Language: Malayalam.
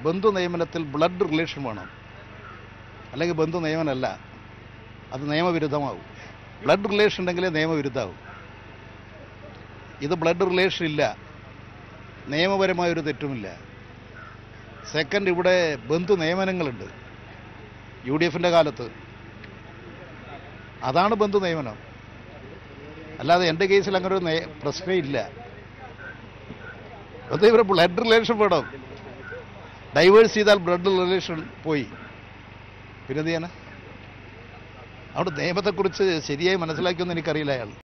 ബന്ധു നിയമനത്തിൽ ബ്ലഡ് റിലേഷൻ വേണം അല്ലെങ്കിൽ ബന്ധു നിയമനമല്ല അത് നിയമവിരുദ്ധമാവും ബ്ലഡ് റിലേഷൻ ഉണ്ടെങ്കിലേ നിയമവിരുദ്ധമാവും ഇത് ബ്ലഡ് റിലേഷൻ ഇല്ല നിയമപരമായൊരു തെറ്റുമില്ല സെക്കൻഡ് ഇവിടെ ബന്ധു നിയമനങ്ങളുണ്ട് യു ഡി എഫിൻ്റെ കാലത്ത് അതാണ് ബന്ധു നിയമനം അല്ലാതെ എൻ്റെ കേസിൽ അങ്ങനെ ഒരു നയ- പ്രശ്നമേ ഇല്ല അത് ഇവരെ ബ്ലഡ് റിലേഷൻ വേണം ഡൈവേഴ്സ് ചെയ്താൽ ബ്ലഡ് റിലേഷൻ പോയി പിന്നെ എന്ത് ചെയ്യാനാ അവിടെ നിയമത്തെക്കുറിച്ച് ശരിയായി മനസ്സിലാക്കിയൊന്നും എനിക്കറിയില്ല അയാൾ